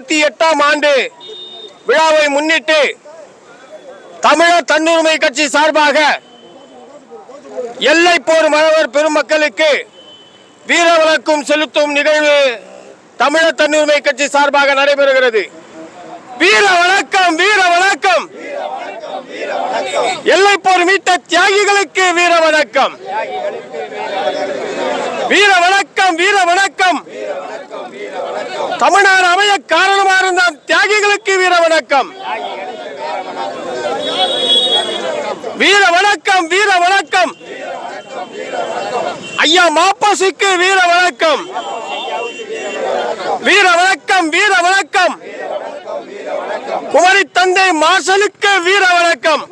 அறுபத்தி எட்டாம் ஆண்டு விழாவை முன்னிட்டு தமிழர் தன்னுரிமை கட்சி சார்பாக எல்லை போர் மழவர் பெருமக்களுக்கு வீர வணக்கம் செலுத்தும் நிகழ்வு தமிழர் தன்னுரிமை கட்சி சார்பாக நடைபெறுகிறது வீர வணக்கம் வீர வணக்கம் எல்லை போர் மீட்ட தியாகிகளுக்கு வீர வணக்கம் வீர வணக்கம் வீர வணக்கம் தமிழ்நாடு அமைய காரணமாக இருந்த தியாகிகளுக்கு வீர வணக்கம் வீர வணக்கம் வீர வணக்கம் ஐயா மாப்பாசிக்கு வீர வணக்கம் வீர வணக்கம் வீர வணக்கம் குமரி தந்தை மார்ஷலுக்கு வீர வணக்கம்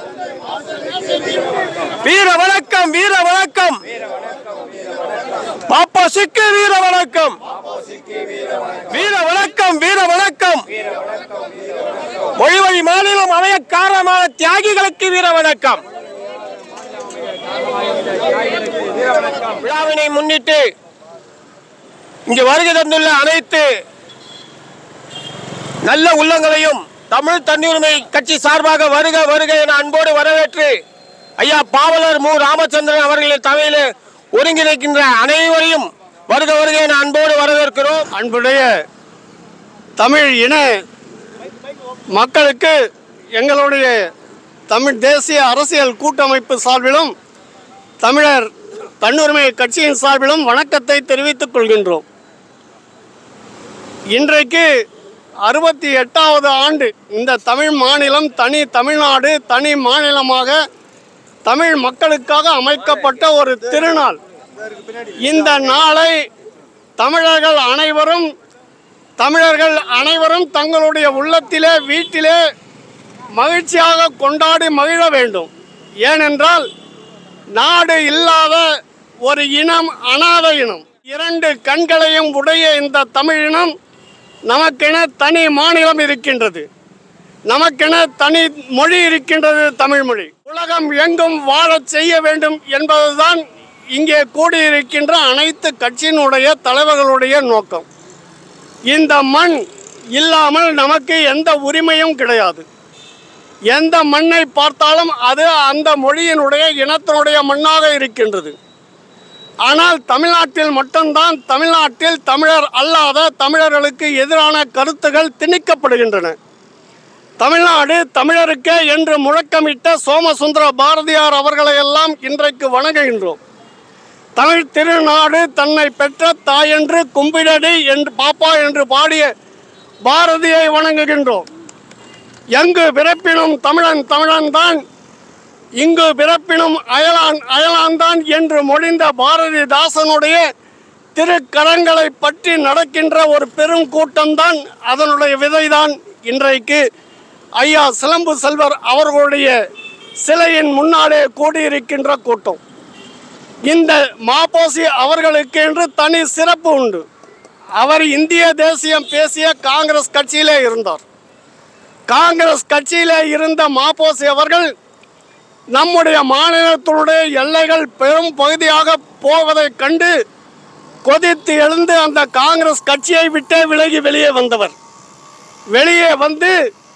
வீர வணக்கம் வீர வணக்கம் மாப்பாசிக்கு வீர வணக்கம் வீர வணக்கம் வீர வணக்கம் மொழிவழி மாநிலம் அமைய காரணமான தியாகிகளுக்கு வீர வணக்கம் விழாவினை முன்னிட்டு இங்கு வருகை தந்துள்ள அனைத்து நல்ல உள்ளங்களையும் தமிழ் தன்னுரிமை கட்சி சார்பாக வருக வருக என அன்போடு வரவேற்று ஐயா பாவலர் மு ராமச்சந்திரன் அவர்களின் தலைமையில் ஒருங்கிணைக்கின்ற அனைவரையும் வருக வருக என அன்போடு வரவேற்கிறோம் அன்புடைய தமிழ் இன மக்களுக்கு எங்களுடைய தமிழ் தேசிய அரசியல் கூட்டமைப்பு சார்பிலும் தமிழர் தன்னுரிமை கட்சியின் சார்பிலும் வணக்கத்தை தெரிவித்துக் கொள்கின்றோம் இன்றைக்கு அறுபத்தி எட்டாவது ஆண்டு இந்த தமிழ் மாநிலம் தனி தமிழ்நாடு தனி மாநிலமாக தமிழ் மக்களுக்காக அமைக்கப்பட்ட ஒரு திருநாள் இந்த நாளை தமிழர்கள் அனைவரும் தமிழர்கள் அனைவரும் தங்களுடைய உள்ளத்திலே வீட்டிலே மகிழ்ச்சியாக கொண்டாடி மகிழ வேண்டும் ஏனென்றால் நாடு இல்லாத ஒரு இனம் அனாத இனம் இரண்டு கண்களையும் உடைய இந்த தமிழ் இனம் நமக்கென தனி மாநிலம் இருக்கின்றது நமக்கென தனி மொழி இருக்கின்றது தமிழ் மொழி உலகம் எங்கும் வாழச் செய்ய வேண்டும் என்பதுதான் இங்கே கூடியிருக்கின்ற அனைத்து கட்சியினுடைய தலைவர்களுடைய நோக்கம் இந்த மண் இல்லாமல் நமக்கு எந்த உரிமையும் கிடையாது எந்த மண்ணை பார்த்தாலும் அது அந்த மொழியினுடைய இனத்தினுடைய மண்ணாக இருக்கின்றது ஆனால் தமிழ்நாட்டில் மட்டும்தான் தமிழ்நாட்டில் தமிழர் அல்லாத தமிழர்களுக்கு எதிரான கருத்துகள் திணிக்கப்படுகின்றன தமிழ்நாடு தமிழருக்கே என்று முழக்கமிட்ட சோமசுந்தர பாரதியார் அவர்களையெல்லாம் இன்றைக்கு வணங்குகின்றோம் தமிழ் திருநாடு தன்னை பெற்ற தாயென்று கும்பிடடி என்று பாப்பா என்று பாடிய பாரதியை வணங்குகின்றோம் எங்கு பிறப்பினும் தமிழன் தமிழன் தான் இங்கு பிறப்பினும் அயலான் அயலான்தான் என்று மொழிந்த பாரதிதாசனுடைய திருக்கரங்களை பற்றி நடக்கின்ற ஒரு பெரும் கூட்டம்தான் அதனுடைய விதைதான் இன்றைக்கு ஐயா சிலம்பு செல்வர் அவர்களுடைய சிலையின் முன்னாலே கூடியிருக்கின்ற கூட்டம் இந்த மாப்போசி அவர்களுக்கு என்று தனி சிறப்பு உண்டு அவர் இந்திய தேசியம் பேசிய காங்கிரஸ் கட்சியிலே இருந்தார் காங்கிரஸ் கட்சியிலே இருந்த மாப்போசி அவர்கள் நம்முடைய மாநிலத்தினுடைய எல்லைகள் பெரும் பகுதியாக போவதைக் கண்டு கொதித்து எழுந்து அந்த காங்கிரஸ் கட்சியை விட்டே விலகி வெளியே வந்தவர் வெளியே வந்து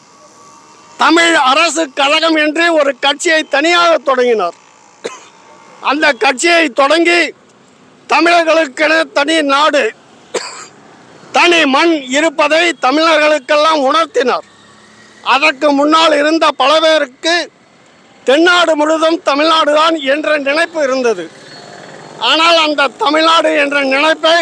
தமிழ் அரசு கழகம் என்று ஒரு கட்சியை தனியாக தொடங்கினார் அந்த கட்சியை தொடங்கி தமிழர்களுக்கென தனி நாடு தனி மண் இருப்பதை தமிழர்களுக்கெல்லாம் உணர்த்தினார் அதற்கு முன்னால் இருந்த பல பேருக்கு தென்னாடு முழுதும் தமிழ்நாடு தான் என்ற நினைப்பு இருந்தது ஆனால் அந்த தமிழ்நாடு என்ற நினைப்பை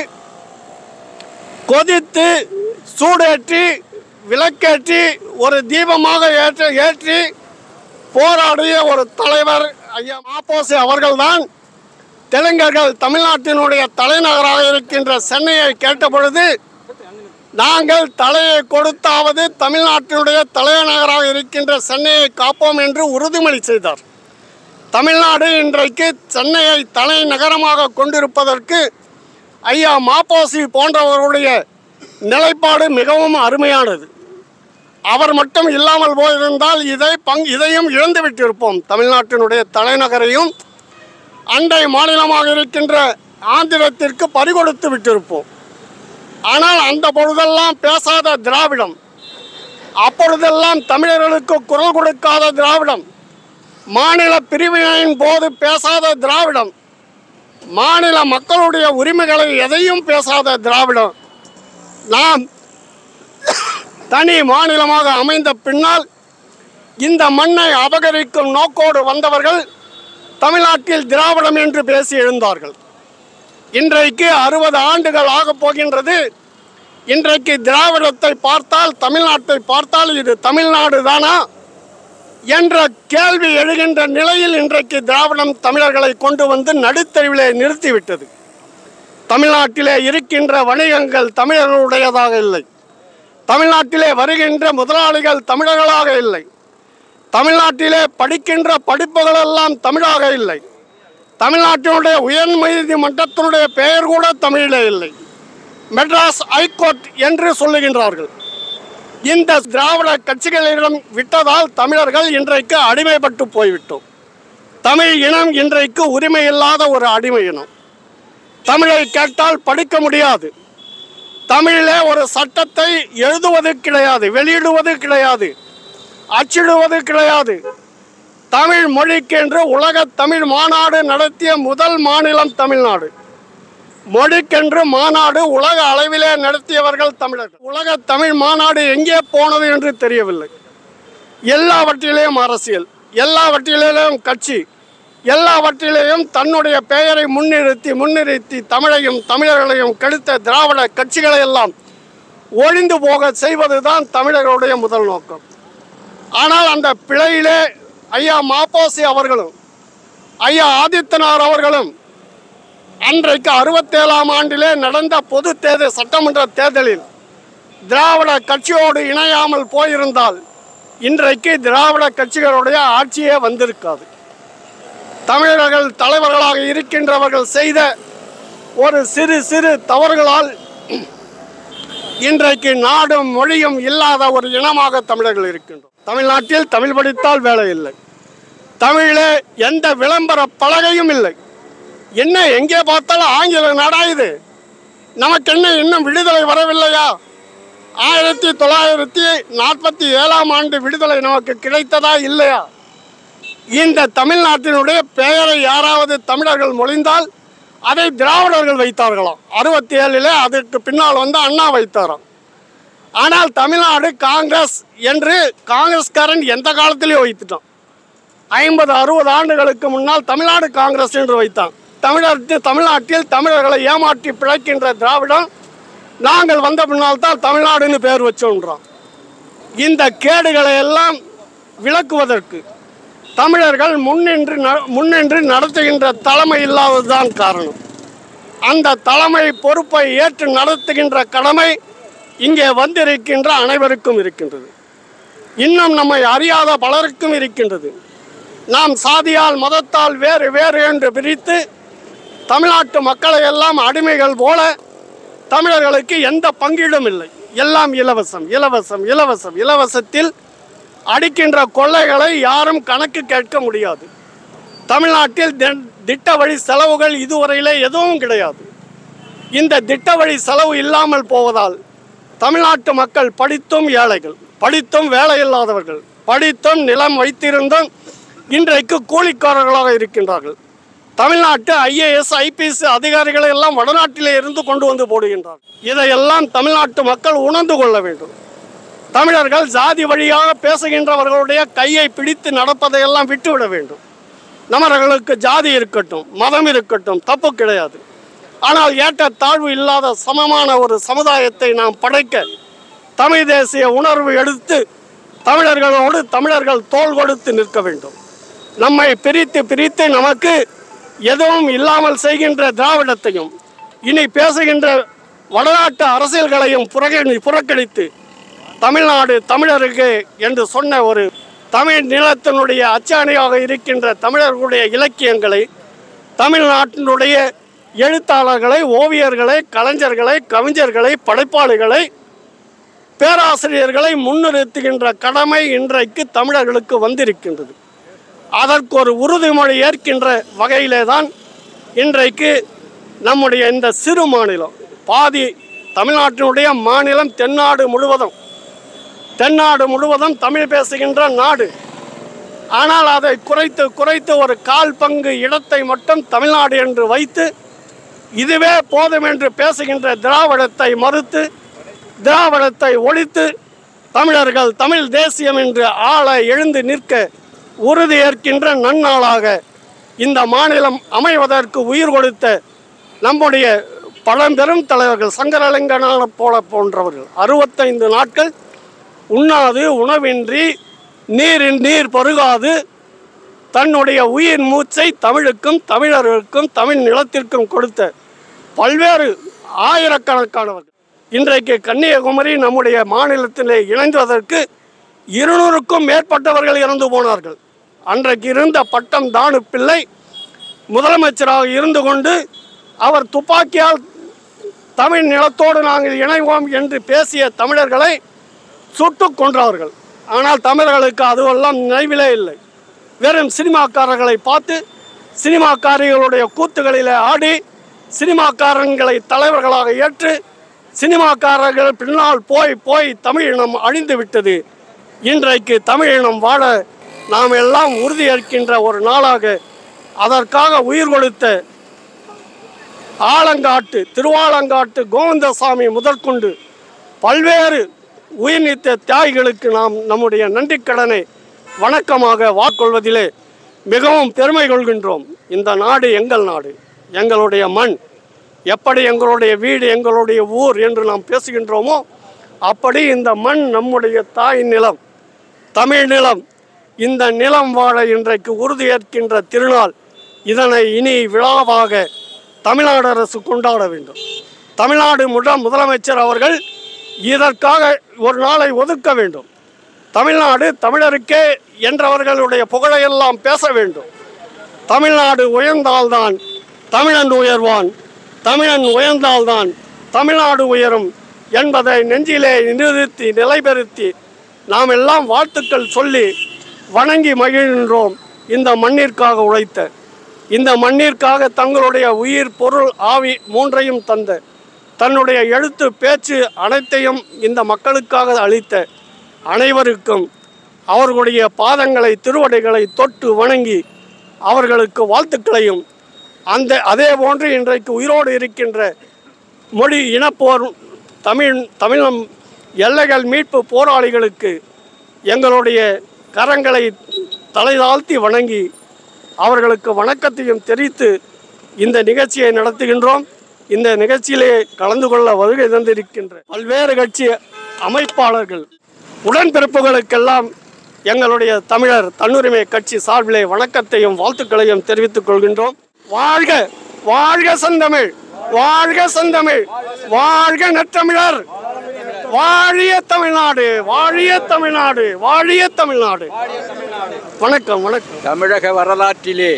கொதித்து சூடேற்றி விளக்கேற்றி ஒரு தீபமாக ஏற்ற ஏற்றி போராடிய ஒரு தலைவர் ஐயா மாப்போசி அவர்கள்தான் தெலுங்கர்கள் தமிழ்நாட்டினுடைய தலைநகராக இருக்கின்ற சென்னையை கேட்ட பொழுது நாங்கள் தலையை கொடுத்தாவது தமிழ்நாட்டினுடைய தலைநகராக இருக்கின்ற சென்னையை காப்போம் என்று உறுதிமொழி செய்தார் தமிழ்நாடு இன்றைக்கு சென்னையை தலைநகரமாக கொண்டிருப்பதற்கு ஐயா மாப்போசி போன்றவர்களுடைய நிலைப்பாடு மிகவும் அருமையானது அவர் மட்டும் இல்லாமல் போயிருந்தால் இதை பங் இதையும் இழந்து விட்டிருப்போம் தமிழ்நாட்டினுடைய தலைநகரையும் அண்டை மாநிலமாக இருக்கின்ற ஆந்திரத்திற்கு பறிகொடுத்து விட்டிருப்போம் ஆனால் அந்த பொழுதெல்லாம் பேசாத திராவிடம் அப்பொழுதெல்லாம் தமிழர்களுக்கு குரல் கொடுக்காத திராவிடம் மாநில பிரிவினையின் போது பேசாத திராவிடம் மாநில மக்களுடைய உரிமைகளை எதையும் பேசாத திராவிடம் நாம் தனி மாநிலமாக அமைந்த பின்னால் இந்த மண்ணை அபகரிக்கும் நோக்கோடு வந்தவர்கள் தமிழ்நாட்டில் திராவிடம் என்று பேசி எழுந்தார்கள் இன்றைக்கு அறுபது ஆண்டுகள் ஆகப் போகின்றது இன்றைக்கு திராவிடத்தை பார்த்தால் தமிழ்நாட்டை பார்த்தால் இது தமிழ்நாடு தானா என்ற கேள்வி எழுகின்ற நிலையில் இன்றைக்கு திராவிடம் தமிழர்களை கொண்டு வந்து நடுத்தருவிலே நிறுத்திவிட்டது தமிழ்நாட்டிலே இருக்கின்ற வணிகங்கள் தமிழர்களுடையதாக இல்லை தமிழ்நாட்டிலே வருகின்ற முதலாளிகள் தமிழர்களாக இல்லை தமிழ்நாட்டிலே படிக்கின்ற படிப்புகளெல்லாம் தமிழாக இல்லை தமிழ்நாட்டினுடைய உயர் நீதிமன்றத்தினுடைய பெயர் கூட தமிழிலே இல்லை மெட்ராஸ் ஹைகோர்ட் என்று சொல்லுகின்றார்கள் இந்த திராவிட கட்சிகளிடம் விட்டதால் தமிழர்கள் இன்றைக்கு அடிமைப்பட்டு போய்விட்டோம் தமிழ் இனம் இன்றைக்கு உரிமை இல்லாத ஒரு அடிமை இனம் தமிழை கேட்டால் படிக்க முடியாது தமிழிலே ஒரு சட்டத்தை எழுதுவது கிடையாது வெளியிடுவது கிடையாது அச்சிடுவது கிடையாது தமிழ் மொழிக்கென்று உலக தமிழ் மாநாடு நடத்திய முதல் மாநிலம் தமிழ்நாடு மொழிக்கென்று மாநாடு உலக அளவிலே நடத்தியவர்கள் தமிழர்கள் உலக தமிழ் மாநாடு எங்கே போனது என்று தெரியவில்லை எல்லாவற்றிலேயும் அரசியல் எல்லாவற்றிலேயும் கட்சி எல்லாவற்றிலேயும் தன்னுடைய பெயரை முன்னிறுத்தி முன்னிறுத்தி தமிழையும் தமிழர்களையும் கெடுத்த திராவிட கட்சிகளை எல்லாம் ஒழிந்து போக செய்வதுதான் தமிழர்களுடைய முதல் நோக்கம் ஆனால் அந்த பிழையிலே ஐயா மாப்போசி அவர்களும் ஐயா ஆதித்தனார் அவர்களும் அன்றைக்கு அறுபத்தேழாம் ஆண்டிலே நடந்த பொது தேர்தல் சட்டமன்ற தேர்தலில் திராவிட கட்சியோடு இணையாமல் போயிருந்தால் இன்றைக்கு திராவிட கட்சிகளுடைய ஆட்சியே வந்திருக்காது தமிழர்கள் தலைவர்களாக இருக்கின்றவர்கள் செய்த ஒரு சிறு சிறு தவறுகளால் இன்றைக்கு நாடும் மொழியும் இல்லாத ஒரு இனமாக தமிழர்கள் இருக்கின்றோம் தமிழ்நாட்டில் தமிழ் படித்தால் வேலை இல்லை தமிழிலே எந்த விளம்பர பலகையும் இல்லை என்ன எங்கே பார்த்தாலும் ஆங்கில நாடா இது நமக்கு என்ன இன்னும் விடுதலை வரவில்லையா ஆயிரத்தி தொள்ளாயிரத்தி நாற்பத்தி ஏழாம் ஆண்டு விடுதலை நமக்கு கிடைத்ததா இல்லையா இந்த தமிழ்நாட்டினுடைய பெயரை யாராவது தமிழர்கள் மொழிந்தால் அதை திராவிடர்கள் வைத்தார்களாம் அறுபத்தி ஏழில் அதற்கு பின்னால் வந்து அண்ணா வைத்தாராம் ஆனால் தமிழ்நாடு காங்கிரஸ் என்று காங்கிரஸ்காரன் எந்த காலத்திலேயே வைத்துட்டான் ஐம்பது அறுபது ஆண்டுகளுக்கு முன்னால் தமிழ்நாடு காங்கிரஸ் என்று வைத்தான் தமிழருக்கு தமிழ்நாட்டில் தமிழர்களை ஏமாற்றி பிழைக்கின்ற திராவிடம் நாங்கள் வந்த பின்னால் தான் தமிழ்நாடுன்னு பேர் வச்சோன்றோம் இந்த கேடுகளை எல்லாம் விளக்குவதற்கு தமிழர்கள் முன்னின்று ந- முன்னின்று நடத்துகின்ற தலைமை இல்லாததுதான் காரணம் அந்த தலைமை பொறுப்பை ஏற்று நடத்துகின்ற கடமை இங்கே வந்திருக்கின்ற அனைவருக்கும் இருக்கின்றது இன்னும் நம்மை அறியாத பலருக்கும் இருக்கின்றது நாம் சாதியால் மதத்தால் வேறு வேறு என்று பிரித்து தமிழ்நாட்டு மக்களை எல்லாம் அடிமைகள் போல தமிழர்களுக்கு எந்த பங்கீடும் இல்லை எல்லாம் இலவசம் இலவசம் இலவசம் இலவசத்தில் அடிக்கின்ற கொள்ளைகளை யாரும் கணக்கு கேட்க முடியாது தமிழ்நாட்டில் தி- திட்ட வழி செலவுகள் இதுவரையிலே எதுவும் கிடையாது இந்த திட்ட வழி செலவு இல்லாமல் போவதால் தமிழ்நாட்டு மக்கள் படித்தும் ஏழைகள் படித்தும் வேலை இல்லாதவர்கள் படித்தும் நிலம் வைத்திருந்தும் இன்றைக்கு கூலிக்காரர்களாக இருக்கின்றார்கள் தமிழ்நாட்டு ஐஏஎஸ் ஐபிஎஸ் அதிகாரிகளை எல்லாம் வடநாட்டிலே இருந்து கொண்டு வந்து போடுகின்றார்கள் இதையெல்லாம் தமிழ்நாட்டு மக்கள் உணர்ந்து கொள்ள வேண்டும் தமிழர்கள் ஜாதி வழியாக பேசுகின்றவர்களுடைய கையை பிடித்து நடப்பதையெல்லாம் விட்டுவிட வேண்டும் நம்மர்களுக்கு ஜாதி இருக்கட்டும் மதம் இருக்கட்டும் தப்பு கிடையாது ஆனால் ஏற்ற தாழ்வு இல்லாத சமமான ஒரு சமுதாயத்தை நாம் படைக்க தமிழ் தேசிய உணர்வு எடுத்து தமிழர்களோடு தமிழர்கள் தோள் கொடுத்து நிற்க வேண்டும் நம்மை பிரித்து பிரித்து நமக்கு எதுவும் இல்லாமல் செய்கின்ற திராவிடத்தையும் இனி பேசுகின்ற வடநாட்டு அரசியல்களையும் புறக்கணி புறக்கணித்து தமிழ்நாடு தமிழருக்கு என்று சொன்ன ஒரு தமிழ் நிலத்தினுடைய அச்சாணியாக இருக்கின்ற தமிழர்களுடைய இலக்கியங்களை தமிழ்நாட்டினுடைய எழுத்தாளர்களை ஓவியர்களை கலைஞர்களை கவிஞர்களை படைப்பாளிகளை பேராசிரியர்களை முன்னிறுத்துகின்ற கடமை இன்றைக்கு தமிழர்களுக்கு வந்திருக்கின்றது அதற்கு ஒரு உறுதிமொழி ஏற்கின்ற வகையிலே தான் இன்றைக்கு நம்முடைய இந்த சிறு மாநிலம் பாதி தமிழ்நாட்டினுடைய மாநிலம் தென்னாடு முழுவதும் தென்னாடு முழுவதும் தமிழ் பேசுகின்ற நாடு ஆனால் அதை குறைத்து குறைத்து ஒரு கால் பங்கு இடத்தை மட்டும் தமிழ்நாடு என்று வைத்து இதுவே போதும் என்று பேசுகின்ற திராவிடத்தை மறுத்து திராவிடத்தை ஒழித்து தமிழர்கள் தமிழ் தேசியம் என்று ஆள எழுந்து நிற்க உறுதி ஏற்கின்ற நன்னாளாக இந்த மாநிலம் அமைவதற்கு உயிர் கொடுத்த நம்முடைய பழம்பெரும் தலைவர்கள் சங்கரலிங்கனான போல போன்றவர்கள் அறுபத்தைந்து நாட்கள் உண்ணாது உணவின்றி நீரில் நீர் பருகாது தன்னுடைய உயிர் மூச்சை தமிழுக்கும் தமிழர்களுக்கும் தமிழ் நிலத்திற்கும் கொடுத்த பல்வேறு ஆயிரக்கணக்கானவர்கள் இன்றைக்கு கன்னியாகுமரி நம்முடைய மாநிலத்திலே இணைந்ததற்கு இருநூறுக்கும் மேற்பட்டவர்கள் இறந்து போனார்கள் அன்றைக்கு இருந்த பட்டம் தானு பிள்ளை முதலமைச்சராக இருந்து கொண்டு அவர் துப்பாக்கியால் தமிழ் நிலத்தோடு நாங்கள் இணைவோம் என்று பேசிய தமிழர்களை சுட்டுக் கொன்றார்கள் ஆனால் தமிழர்களுக்கு அதுவெல்லாம் நினைவிலே இல்லை வெறும் சினிமாக்காரர்களை பார்த்து சினிமாக்காரிகளுடைய கூத்துகளிலே ஆடி சினிமாக்காரங்களை தலைவர்களாக ஏற்று சினிமாக்காரர்கள் பின்னால் போய் போய் தமிழினம் அழிந்து விட்டது இன்றைக்கு தமிழினம் வாழ நாம் எல்லாம் உறுதியேற்கின்ற ஒரு நாளாக அதற்காக உயிர் கொடுத்த ஆலங்காட்டு திருவாலங்காட்டு கோவிந்தசாமி முதற்கொண்டு பல்வேறு உயிர்நீத்த தியாகிகளுக்கு நாம் நம்முடைய நன்றிக்கடனை வணக்கமாக வாக்கொள்வதிலே மிகவும் பெருமை கொள்கின்றோம் இந்த நாடு எங்கள் நாடு எங்களுடைய மண் எப்படி எங்களுடைய வீடு எங்களுடைய ஊர் என்று நாம் பேசுகின்றோமோ அப்படி இந்த மண் நம்முடைய தாய் நிலம் தமிழ் நிலம் இந்த நிலம் வாழ இன்றைக்கு உறுதியேற்கின்ற திருநாள் இதனை இனி விழாவாக தமிழ்நாடு அரசு கொண்டாட வேண்டும் தமிழ்நாடு முட முதலமைச்சர் அவர்கள் இதற்காக ஒரு நாளை ஒதுக்க வேண்டும் தமிழ்நாடு தமிழருக்கே என்றவர்களுடைய புகழையெல்லாம் பேச வேண்டும் தமிழ்நாடு உயர்ந்தால்தான் தமிழன் உயர்வான் தமிழன் உயர்ந்தால்தான் தமிழ்நாடு உயரும் என்பதை நெஞ்சிலே நிறுத்தி நிலைபெறுத்தி நாம் எல்லாம் வாழ்த்துக்கள் சொல்லி வணங்கி மகிழ்கின்றோம் இந்த மண்ணிற்காக உழைத்த இந்த மண்ணிற்காக தங்களுடைய உயிர் பொருள் ஆவி மூன்றையும் தந்த தன்னுடைய எழுத்து பேச்சு அனைத்தையும் இந்த மக்களுக்காக அளித்த அனைவருக்கும் அவர்களுடைய பாதங்களை திருவடிகளை தொட்டு வணங்கி அவர்களுக்கு வாழ்த்துக்களையும் அந்த அதே போன்று இன்றைக்கு உயிரோடு இருக்கின்ற மொழி இனப்போர் தமிழ் தமிழம் எல்லைகள் மீட்பு போராளிகளுக்கு எங்களுடைய கரங்களை தலைதாழ்த்தி வணங்கி அவர்களுக்கு வணக்கத்தையும் தெரிவித்து இந்த நிகழ்ச்சியை நடத்துகின்றோம் இந்த நிகழ்ச்சியிலே கலந்து கொள்ள வருகை தந்திருக்கின்ற பல்வேறு கட்சி அமைப்பாளர்கள் உடன்பிறப்புகளுக்கெல்லாம் எங்களுடைய தமிழர் தன்னுரிமை கட்சி சார்பிலே வணக்கத்தையும் வாழ்த்துக்களையும் தெரிவித்துக் கொள்கின்றோம் வாழ்க வாழ்க செந்தமிழ் வாழ்க செந்தமிழ் வாழ்க நற்றமிழர் வாழிய தமிழ்நாடு வாழிய தமிழ்நாடு வாழிய தமிழ்நாடு வணக்கம் வணக்கம் தமிழக வரலாற்றிலே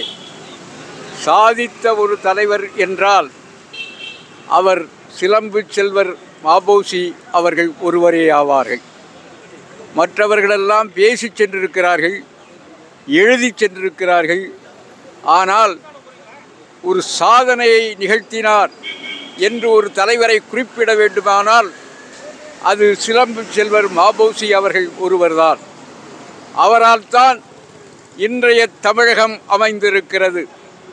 சாதித்த ஒரு தலைவர் என்றால் அவர் சிலம்பு செல்வர் மாபோசி அவர்கள் ஒருவரே ஆவார்கள் மற்றவர்களெல்லாம் பேசி சென்றிருக்கிறார்கள் எழுதி சென்றிருக்கிறார்கள் ஆனால் ஒரு சாதனையை நிகழ்த்தினார் என்று ஒரு தலைவரை குறிப்பிட வேண்டுமானால் அது சிலம்பு செல்வர் மாபோசி அவர்கள் ஒருவர்தான் அவரால் தான் இன்றைய தமிழகம் அமைந்திருக்கிறது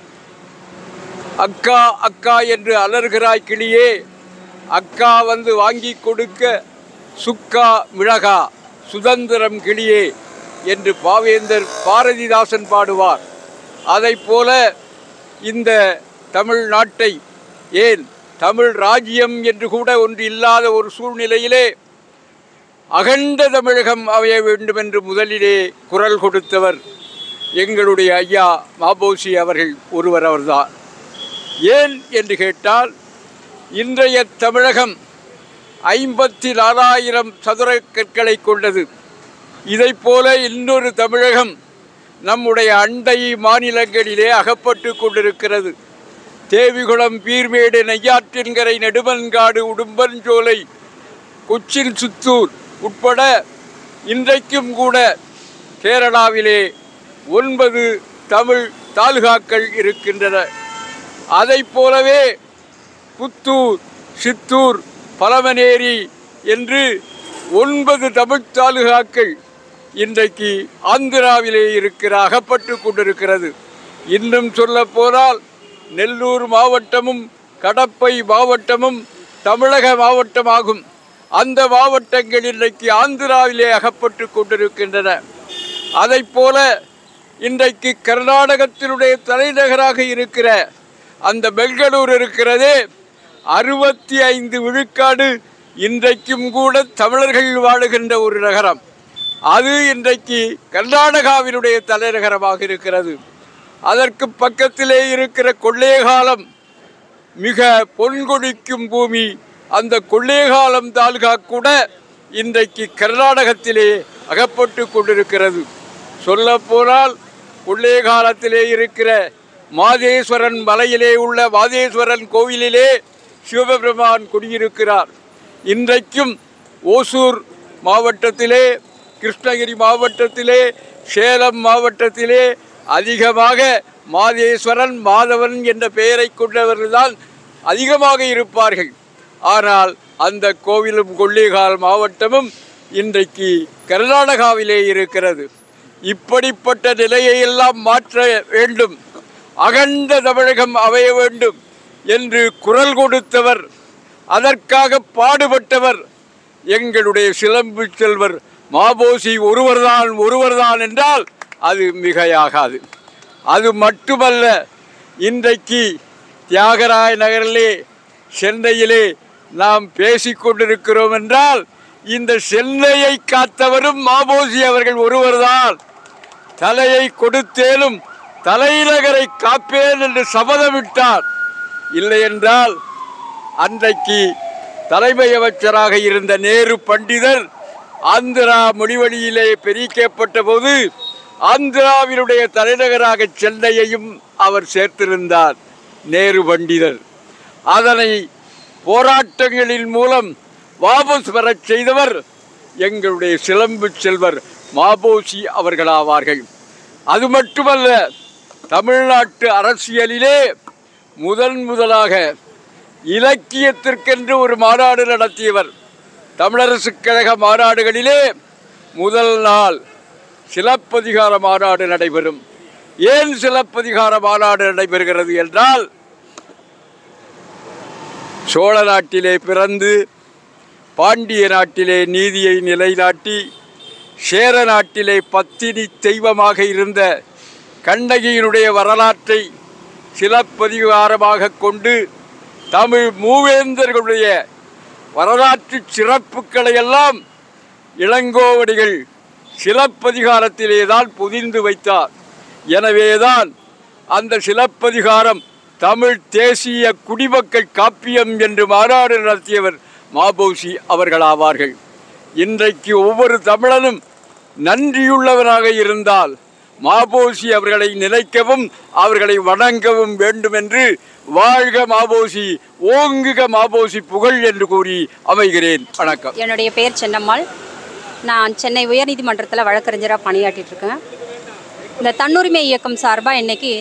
அக்கா அக்கா என்று அலறுகிறாய் கிளியே அக்கா வந்து வாங்கி கொடுக்க சுக்கா மிளகா சுதந்திரம் கிளியே என்று பாவேந்தர் பாரதிதாசன் பாடுவார் அதைப் போல இந்த தமிழ்நாட்டை ஏன் தமிழ் ராஜ்யம் என்று கூட ஒன்று இல்லாத ஒரு சூழ்நிலையிலே அகண்ட தமிழகம் அமைய வேண்டும் என்று முதலிலே குரல் கொடுத்தவர் எங்களுடைய ஐயா மாபோசி அவர்கள் ஒருவர் அவர்தான் ஏன் என்று கேட்டால் இன்றைய தமிழகம் ஐம்பத்தி நாலாயிரம் சதுர கற்களை கொண்டது இதைப் போல இன்னொரு தமிழகம் நம்முடைய அண்டை மாநிலங்களிலே அகப்பட்டு கொண்டிருக்கிறது தேவிகுளம் பீர்மேடு நெய்யாற்றின்கரை நெடுமன்காடு உடும்பன்சோலை கொச்சின் சுத்தூர் உட்பட இன்றைக்கும் கூட கேரளாவிலே ஒன்பது தமிழ் தாலுகாக்கள் இருக்கின்றன அதைப் போலவே புத்தூர் சித்தூர் பலமனேரி என்று ஒன்பது தமிழ் தாலுகாக்கள் இன்றைக்கு ஆந்திராவிலே இருக்கிற அகப்பட்டு கொண்டிருக்கிறது இன்னும் சொல்ல போனால் நெல்லூர் மாவட்டமும் கடப்பை மாவட்டமும் தமிழக மாவட்டமாகும் அந்த மாவட்டங்கள் இன்றைக்கு ஆந்திராவிலே அகப்பட்டு கொண்டிருக்கின்றன அதைப் போல இன்றைக்கு கர்நாடகத்தினுடைய தலைநகராக இருக்கிற அந்த பெங்களூர் இருக்கிறதே அறுபத்தி ஐந்து விழுக்காடு இன்றைக்கும் கூட தமிழர்கள் வாழுகின்ற ஒரு நகரம் அது இன்றைக்கு கர்நாடகாவினுடைய தலைநகரமாக இருக்கிறது அதற்கு பக்கத்திலே இருக்கிற கொள்ளேகாலம் மிக பொன்கொடிக்கும் பூமி அந்த கொள்ளேகாலம் தாலுகா கூட இன்றைக்கு கர்நாடகத்திலே அகப்பட்டு கொண்டிருக்கிறது சொல்லப்போனால் கொள்ளேகாலத்திலே இருக்கிற மாதேஸ்வரன் மலையிலே உள்ள மாதேஸ்வரன் கோவிலிலே சிவபெருமான் குடியிருக்கிறார் இன்றைக்கும் ஓசூர் மாவட்டத்திலே கிருஷ்ணகிரி மாவட்டத்திலே சேலம் மாவட்டத்திலே அதிகமாக மாதேஸ்வரன் மாதவன் என்ற பெயரை கொண்டவர்கள்தான் அதிகமாக இருப்பார்கள் ஆனால் அந்த கோவிலும் கொள்ளிகால் மாவட்டமும் இன்றைக்கு கர்நாடகாவிலே இருக்கிறது இப்படிப்பட்ட நிலையை எல்லாம் மாற்ற வேண்டும் அகண்ட தமிழகம் அமைய வேண்டும் என்று குரல் கொடுத்தவர் அதற்காக பாடுபட்டவர் எங்களுடைய சிலம்பு செல்வர் மாபோசி ஒருவர்தான் ஒருவர்தான் என்றால் அது மிகையாகாது அது மட்டுமல்ல இன்றைக்கு தியாகராய நகரிலே சென்னையிலே நாம் பேசிக்கொண்டிருக்கிறோம் என்றால் இந்த சென்னையை காத்தவரும் மாபோசி அவர்கள் ஒருவர்தான் தலையை கொடுத்தேலும் தலைநகரை காப்பேன் என்று சபதமிட்டார் இல்லை என்றால் அன்றைக்கு தலைமை அமைச்சராக இருந்த நேரு பண்டிதர் ஆந்திரா மொழிவழியிலே பிரிக்கப்பட்ட போது ஆந்திராவினுடைய தலைநகராக சென்னையையும் அவர் சேர்த்திருந்தார் நேரு பண்டிதர் அதனை போராட்டங்களின் மூலம் வாபஸ் பெறச் செய்தவர் எங்களுடைய சிலம்பு செல்வர் மாபோசி அவர்களாவார்கள் அது மட்டுமல்ல தமிழ்நாட்டு அரசியலிலே முதன் முதலாக இலக்கியத்திற்கென்று ஒரு மாநாடு நடத்தியவர் தமிழரசுக் கழக மாநாடுகளிலே முதல் நாள் சிலப்பதிகார மாநாடு நடைபெறும் ஏன் சிலப்பதிகார மாநாடு நடைபெறுகிறது என்றால் சோழ நாட்டிலே பிறந்து பாண்டிய நாட்டிலே நீதியை நிலைநாட்டி சேர நாட்டிலே பத்தினி தெய்வமாக இருந்த கண்ணகியினுடைய வரலாற்றை சிலப்பதிகாரமாக கொண்டு தமிழ் மூவேந்தர்களுடைய வரலாற்று சிறப்புகளை எல்லாம் இளங்கோவடிகள் சிலப்பதிகாரத்திலே தான் பொதிந்து வைத்தார் எனவேதான் அந்த சிலப்பதிகாரம் தமிழ் தேசிய குடிமக்கள் காப்பியம் என்று மாநாடு நடத்தியவர் மாபோசி அவர்களாவார்கள் இன்றைக்கு ஒவ்வொரு தமிழனும் நன்றியுள்ளவனாக இருந்தால் மாபோசி அவர்களை நினைக்கவும் அவர்களை வணங்கவும் வேண்டும் என்று வாழ்க மாபோசி ஓங்குக மாபோசி புகழ் என்று கூறி அமைகிறேன் வணக்கம் என்னுடைய பேர் சென்னம்மாள் நான் சென்னை உயர்நீதிமன்றத்தில் வழக்கறிஞராக பணியாற்றிட்டு இருக்கேன் இந்த தன்னுரிமை இயக்கம் சார்பாக இன்னைக்கு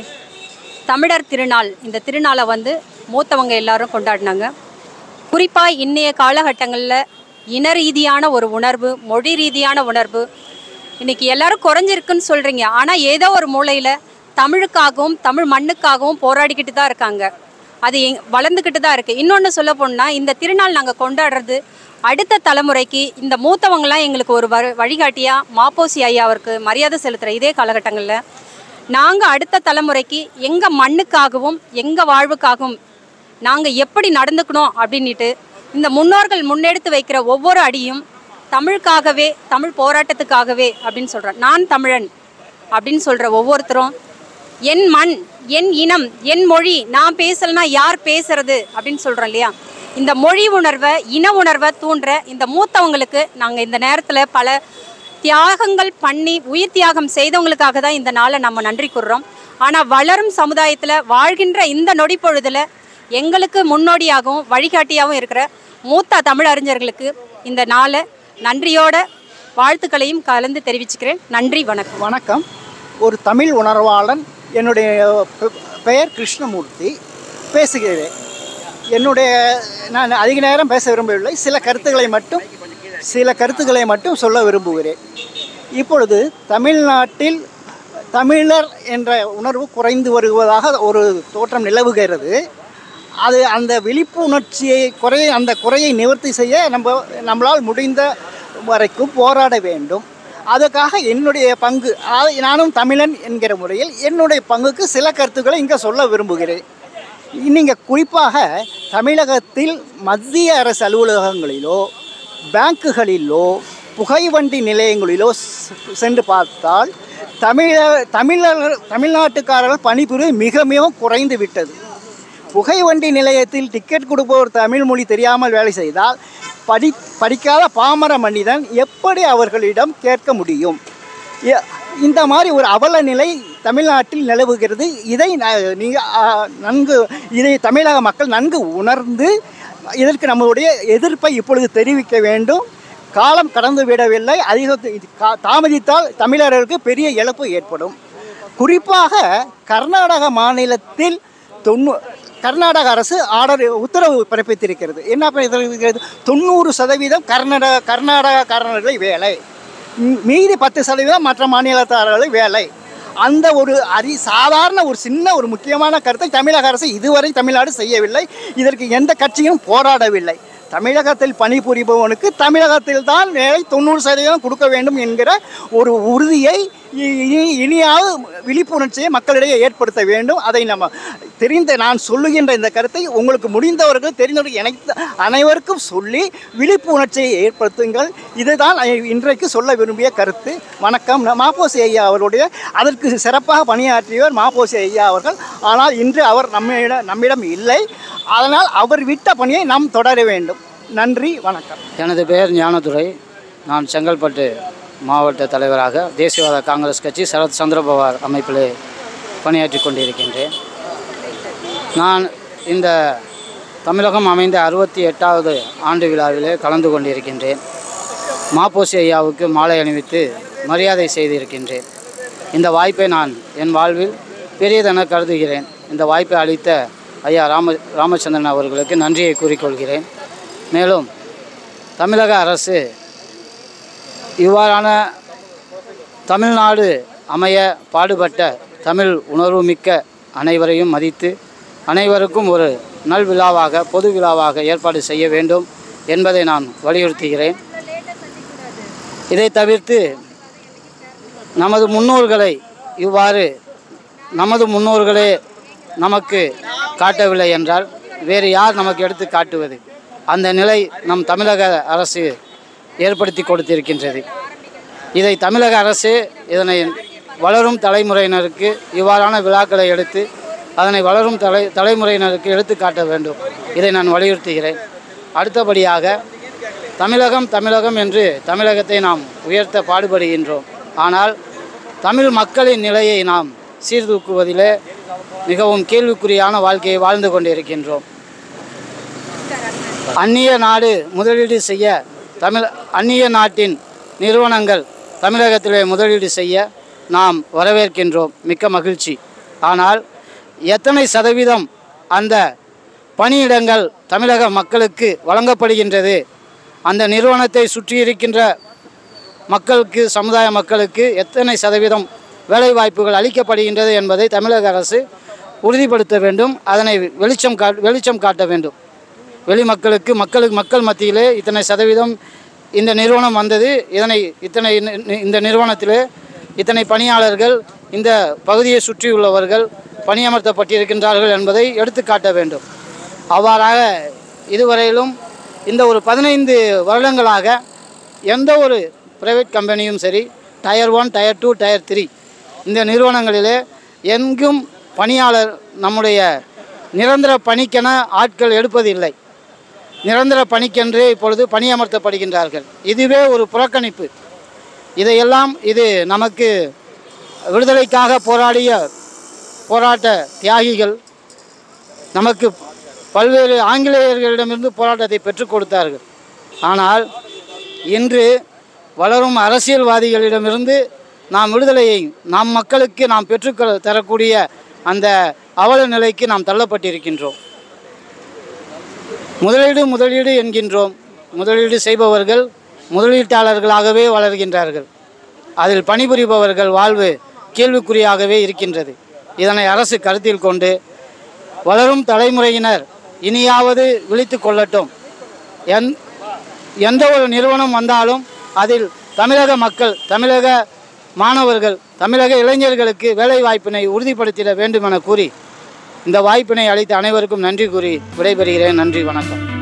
தமிழர் திருநாள் இந்த திருநாளை வந்து மூத்தவங்க எல்லாரும் கொண்டாடினாங்க குறிப்பாக இன்றைய காலகட்டங்களில் இன ரீதியான ஒரு உணர்வு மொழி ரீதியான உணர்வு இன்னைக்கு எல்லாரும் குறைஞ்சிருக்குன்னு சொல்கிறீங்க ஆனால் ஏதோ ஒரு மூலையில் தமிழுக்காகவும் தமிழ் மண்ணுக்காகவும் போராடிக்கிட்டு தான் இருக்காங்க அது எங் வளர்ந்துக்கிட்டு தான் இருக்குது இன்னொன்று சொல்ல போனால் இந்த திருநாள் நாங்கள் கொண்டாடுறது அடுத்த தலைமுறைக்கு இந்த மூத்தவங்களாம் எங்களுக்கு ஒரு வ வழிகாட்டியாக மாப்போசி ஐயா அவருக்கு மரியாதை செலுத்துகிற இதே காலகட்டங்களில் நாங்கள் அடுத்த தலைமுறைக்கு எங்கள் மண்ணுக்காகவும் எங்கள் வாழ்வுக்காகவும் நாங்கள் எப்படி நடந்துக்கணும் அப்படின்ட்டு இந்த முன்னோர்கள் முன்னெடுத்து வைக்கிற ஒவ்வொரு அடியும் தமிழுக்காகவே தமிழ் போராட்டத்துக்காகவே அப்படின்னு சொல்கிறேன் நான் தமிழன் அப்படின்னு சொல்கிற ஒவ்வொருத்தரும் என் மண் என் இனம் என் மொழி நான் பேசலைன்னா யார் பேசுறது அப்படின்னு சொல்கிறோம் இல்லையா இந்த மொழி உணர்வை இன உணர்வை தூண்டுற இந்த மூத்தவங்களுக்கு நாங்கள் இந்த நேரத்தில் பல தியாகங்கள் பண்ணி உயிர் தியாகம் செய்தவங்களுக்காக தான் இந்த நாளை நம்ம நன்றி கூறுறோம் ஆனால் வளரும் சமுதாயத்தில் வாழ்கின்ற இந்த நொடி பொழுதுல எங்களுக்கு முன்னோடியாகவும் வழிகாட்டியாகவும் இருக்கிற மூத்த தமிழ் அறிஞர்களுக்கு இந்த நாளை நன்றியோட வாழ்த்துக்களையும் கலந்து தெரிவிச்சுக்கிறேன் நன்றி வணக்கம் வணக்கம் ஒரு தமிழ் உணர்வாளன் என்னுடைய பெ- பெயர் கிருஷ்ணமூர்த்தி பேசுகிறேன் என்னுடைய நான் அதிக நேரம் பேச விரும்பவில்லை சில கருத்துக்களை மட்டும் சில கருத்துக்களை மட்டும் சொல்ல விரும்புகிறேன் இப்பொழுது தமிழ்நாட்டில் தமிழர் என்ற உணர்வு குறைந்து வருவதாக ஒரு தோற்றம் நிலவுகிறது அது அந்த விழிப்புணர்ச்சியை குறை அந்த குறையை நிவர்த்தி செய்ய நம்ம நம்மளால் முடிந்த வரைக்கும் போராட வேண்டும் அதுக்காக என்னுடைய பங்கு அதாவது நானும் தமிழன் என்கிற முறையில் என்னுடைய பங்குக்கு சில கருத்துக்களை இங்கே சொல்ல விரும்புகிறேன் நீங்கள் குறிப்பாக தமிழகத்தில் மத்திய அரசு அலுவலகங்களிலோ பேங்குகளிலோ புகைவண்டி நிலையங்களிலோ செ- சென்று பார்த்தால் தமிழ தமிழர்கள் தமிழ்நாட்டுக்காரர்கள் பணிபுரிவது மிக மிகவும் குறைந்து விட்டது புகைவண்டி நிலையத்தில் டிக்கெட் கொடுப்பவர் தமிழ் மொழி தெரியாமல் வேலை செய்தால் படி படிக்காத பாமர மனிதன் எப்படி அவர்களிடம் கேட்க முடியும் எ- இந்த மாதிரி ஒரு அவல நிலை தமிழ்நாட்டில் நிலவுகிறது இதை ந- நீங்க ஆ, நன்கு இதை தமிழக மக்கள் நன்கு உணர்ந்து இதற்கு நம்மளுடைய எதிர்ப்பை இப்பொழுது தெரிவிக்க வேண்டும் காலம் கடந்து விடவில்லை அதிக கா- தாமதித்தால் தமிழர்களுக்கு பெரிய இழப்பு ஏற்படும் குறிப்பாக கர்நாடக மாநிலத்தில் தொண்ணூ கர்நாடக அரசு ஆர்டர் உத்தரவு பிறப்பித்திருக்கிறது என்ன பிறப்பித்திருக்கிறது தொண்ணூறு சதவீதம் கர்நாடக கர்நாடகக்காரர்களை வேலை மீ- மீதி பத்து சதவீதம் மற்ற மாநிலத்தாரர்களை வேலை அந்த ஒரு அரி சாதாரண ஒரு சின்ன ஒரு முக்கியமான கருத்தை தமிழக அரசு இதுவரை தமிழ்நாடு செய்யவில்லை இதற்கு எந்த கட்சியும் போராடவில்லை தமிழகத்தில் பணிபுரிபவனுக்கு தமிழகத்தில் தான் வேலை தொண்ணூறு சதவீதம் கொடுக்க வேண்டும் என்கிற ஒரு உறுதியை இ- இனி- இனியாவது விழிப்புணர்ச்சியை மக்களிடையே ஏற்படுத்த வேண்டும் அதை நம்ம தெரிந்த நான் சொல்லுகின்ற இந்த கருத்தை உங்களுக்கு முடிந்தவர்கள் தெரிந்தவர்கள் எனக்கு அனைவருக்கும் சொல்லி விழிப்புணர்ச்சியை ஏற்படுத்துங்கள் இதுதான் இன்றைக்கு சொல்ல விரும்பிய கருத்து வணக்கம் நான் மாப்போசி ஐயா அவருடைய அதற்கு சிறப்பாக பணியாற்றியவர் மாப்போசி ஐயா அவர்கள் ஆனால் இன்று அவர் நம்மிடம் நம்மிடம் இல்லை அதனால் அவர் விட்ட பணியை நாம் தொடர வேண்டும் நன்றி வணக்கம் எனது பெயர் ஞானதுரை நான் செங்கல்பட்டு மாவட்ட தலைவராக தேசியவாத காங்கிரஸ் கட்சி சரத் சந்திரபவார் அமைப்பில் பணியாற்றி கொண்டிருக்கின்றேன் நான் இந்த தமிழகம் அமைந்த அறுபத்தி எட்டாவது ஆண்டு விழாவிலே கலந்து கொண்டிருக்கின்றேன் மாப்போசி ஐயாவுக்கு மாலை அணிவித்து மரியாதை செய்திருக்கின்றேன் இந்த வாய்ப்பை நான் என் வாழ்வில் பெரியதென கருதுகிறேன் இந்த வாய்ப்பை அளித்த ஐயா ராம ராமச்சந்திரன் அவர்களுக்கு நன்றியை கூறிக்கொள்கிறேன் மேலும் தமிழக அரசு இவ்வாறான தமிழ்நாடு அமைய பாடுபட்ட தமிழ் உணர்வுமிக்க அனைவரையும் மதித்து அனைவருக்கும் ஒரு நல் விழாவாக பொது விழாவாக ஏற்பாடு செய்ய வேண்டும் என்பதை நான் வலியுறுத்துகிறேன் இதை தவிர்த்து நமது முன்னோர்களை இவ்வாறு நமது முன்னோர்களே நமக்கு காட்டவில்லை என்றால் வேறு யார் நமக்கு எடுத்து காட்டுவது அந்த நிலை நம் தமிழக அரசு ஏற்படுத்தி கொடுத்திருக்கின்றது இதை தமிழக அரசு இதனை வளரும் தலைமுறையினருக்கு இவ்வாறான விழாக்களை எடுத்து அதனை வளரும் தலை தலைமுறையினருக்கு எடுத்து காட்ட வேண்டும் இதை நான் வலியுறுத்துகிறேன் அடுத்தபடியாக தமிழகம் தமிழகம் என்று தமிழகத்தை நாம் உயர்த்த பாடுபடுகின்றோம் ஆனால் தமிழ் மக்களின் நிலையை நாம் சீர்தூக்குவதிலே மிகவும் கேள்விக்குறியான வாழ்க்கையை வாழ்ந்து கொண்டிருக்கின்றோம் அந்நிய நாடு முதலீடு செய்ய தமிழ் அந்நிய நாட்டின் நிறுவனங்கள் தமிழகத்திலே முதலீடு செய்ய நாம் வரவேற்கின்றோம் மிக்க மகிழ்ச்சி ஆனால் எத்தனை சதவீதம் அந்த பணியிடங்கள் தமிழக மக்களுக்கு வழங்கப்படுகின்றது அந்த நிறுவனத்தை சுற்றி இருக்கின்ற மக்களுக்கு சமுதாய மக்களுக்கு எத்தனை சதவீதம் வேலைவாய்ப்புகள் அளிக்கப்படுகின்றது என்பதை தமிழக அரசு உறுதிப்படுத்த வேண்டும் அதனை வெளிச்சம் கா வெளிச்சம் காட்ட வேண்டும் வெளி மக்களுக்கு மக்களுக்கு மக்கள் மத்தியிலே இத்தனை சதவீதம் இந்த நிறுவனம் வந்தது இதனை இத்தனை நி- நி- இந்த நிறுவனத்திலே இத்தனை பணியாளர்கள் இந்த பகுதியை சுற்றியுள்ளவர்கள் பணியமர்த்தப்பட்டிருக்கின்றார்கள் என்பதை எடுத்து காட்ட வேண்டும் அவ்வாறாக இதுவரையிலும் இந்த ஒரு பதினைந்து வருடங்களாக எந்த ஒரு ப்ரைவேட் கம்பெனியும் சரி tier one tier two tier three இந்த நிறுவனங்களிலே எங்கும் பணியாளர் நம்முடைய நிரந்தர பணிக்கென ஆட்கள் எடுப்பதில்லை நிரந்தர பணிக்கென்று இப்பொழுது பணியமர்த்தப்படுகின்றார்கள் இதுவே ஒரு புறக்கணிப்பு இதையெல்லாம் இது நமக்கு விடுதலைக்காக போராடிய போராட்ட தியாகிகள் நமக்கு பல்வேறு ஆங்கிலேயர்களிடமிருந்து போராட்டத்தை பெற்றுக் கொடுத்தார்கள் ஆனால் இன்று வளரும் அரசியல்வாதிகளிடமிருந்து நாம் விடுதலையை நம் மக்களுக்கு நாம் பெற்றுக் தரக்கூடிய அந்த அவல நிலைக்கு நாம் தள்ளப்பட்டிருக்கின்றோம் முதலீடு முதலீடு என்கின்றோம் முதலீடு செய்பவர்கள் முதலீட்டாளர்களாகவே வளர்கின்றார்கள் அதில் பணிபுரிபவர்கள் வாழ்வு கேள்விக்குறியாகவே இருக்கின்றது இதனை அரசு கருத்தில் கொண்டு வளரும் தலைமுறையினர் இனியாவது விழித்து கொள்ளட்டும் எந் எந்த ஒரு நிறுவனம் வந்தாலும் அதில் தமிழக மக்கள் தமிழக மாணவர்கள் தமிழக இளைஞர்களுக்கு வேலை வாய்ப்பினை உறுதிப்படுத்திட வேண்டும் என கூறி இந்த வாய்ப்பினை அளித்த அனைவருக்கும் நன்றி கூறி விடைபெறுகிறேன் நன்றி வணக்கம்